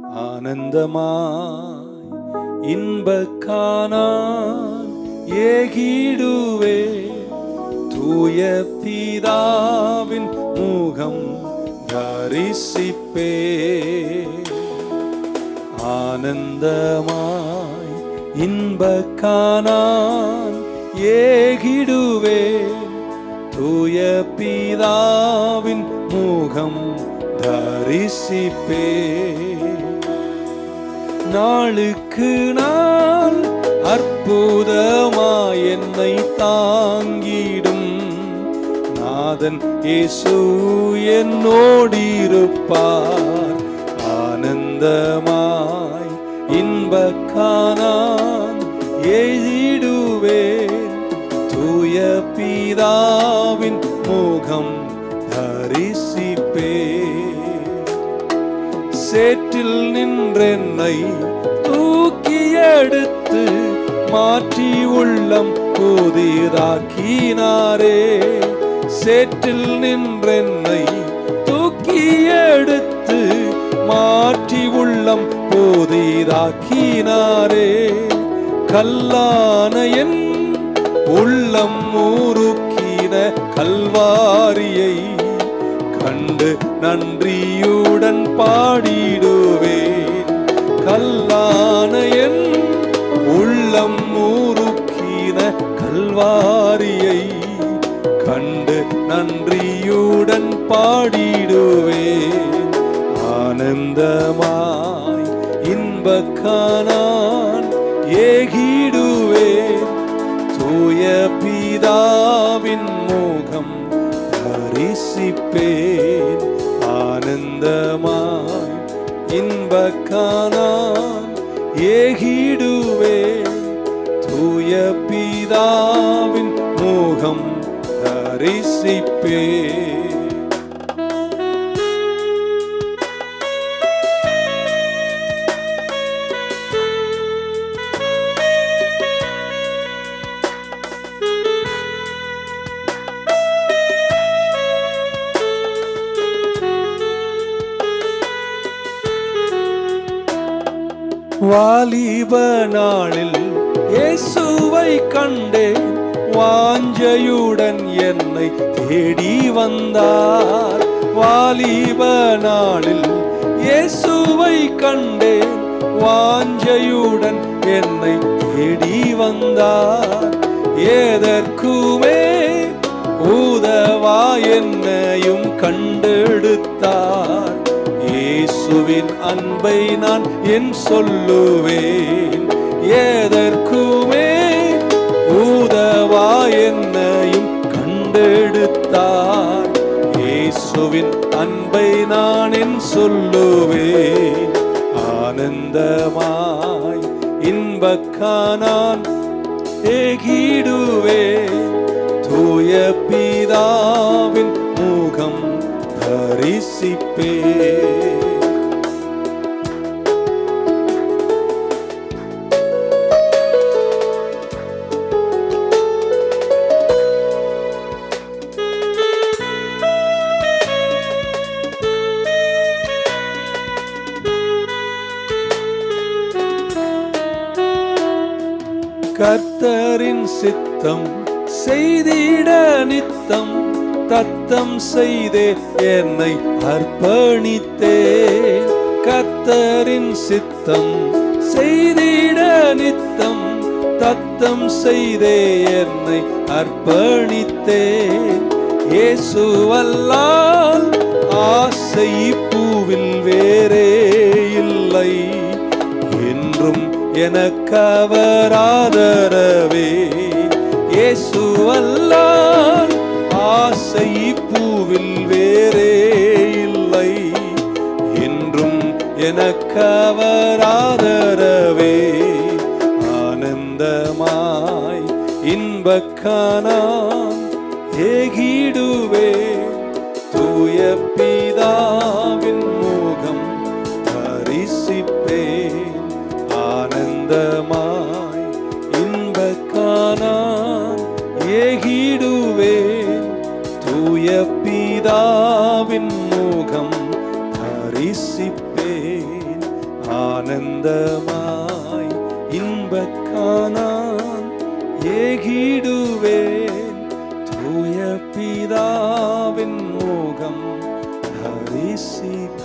ஆனந்தமாய் இன்பக்கானான் ஏகிடுவே தூய பிதாவின் முகம் தரிசிப்பே ஆனந்தமாய் இன்பக்கானான் ஏகிடுவே தூய பிதாவின் முகம் தரிசிப்பே நாளுக்கு நாள் அற்புதமாய் என்னை தாங்கிடும் நாதன் இயேசு என்னோடிருப்பார் ஆனந்தமாய் இன்பக்கானான் எழுதுவேன் தூய பிதாவின் முகம் தரிசிப்பேன் சேற்றில் நின்றென்னை தூக்கி எடுத்து மாற்றி உள்ளம் புதிதாக்கினாரே சேற்றில் நின்றென்னை தூக்கி எடுத்து மாற்றி உள்ளம் புதிதாக்கினாரே கல்லான என் உள்ளம் ஊருக்கின கல்வாரியை கண்டு நன்றியுடன் பாடிடுவேன் கல்லான என் உள்ளம் ஊருக்கின கல்வாரியை கண்டு நன்றியுடன் பாடிடுவேன் ஆனந்தமாய் இன்பக்கானான் ஏகிடுவேன் தூய பிதாவின் முகம் தரிசிப்பேன் ஆனந்தமாய் இன்பக்கானான் ஏகிடுவேன் தூய பிதாவின் முகம் தரிசிப்பேன் வாலிப நாளில் இயேசுவை கண்டேன் வாஞ்சையுடன் என்னை தேடி வந்தார் வாலிப நாளில் இயேசுவை கண்டேன் வாஞ்சையுடன் என்னை தேடி வந்தார் ஏதற்குமே ஊதவா என்னையும் கண்டெடுத்தார் இயேசுவின் அன்பை நான் என் சொல்லுவேன் ஏதற்குமே ஊதவா என்னையும் கண்டெடுத்தார் இயேசுவின் அன்பை நான் என் சொல்லுவேன் ஆனந்தமாய் இன்பக்கானான் ஏகிடுவேன் தூய பிதாவின் முகம் தரிசிப்பே கர்த்தரின் சித்தம் செய்திட நித்தம் தத்தம் செய்தே என்னை அர்ப்பணித்தேன் கர்த்தரின் சித்தம் செய்திட நித்தம் தத்தம் செய்தே என்னை அர்ப்பணித்தேன் இயேசுவல்லால் ஆசை பூவில் வேறே இல்லை என்றும் எனக்கவராதரவே இயேசுவல்லால் ஆசை பூவில் வேறே இல்லை என்றும் எனக்கவராதரவே ஆனந்தமாய் இன்பக்கானான் ஏகிடுவே தூய பிதாவின் முகம் தரிசிப்பேன் ஆனந்தமாய் இன்பக்கானான் ஏகிடுவேன் தூய பிதாவின் முகம் தரிசிப்பேன் ஆனந்தமாய் இன்பக்கானான் ஏகிடுவேன் தூய பிதாவின் முகம் தரிசிக்க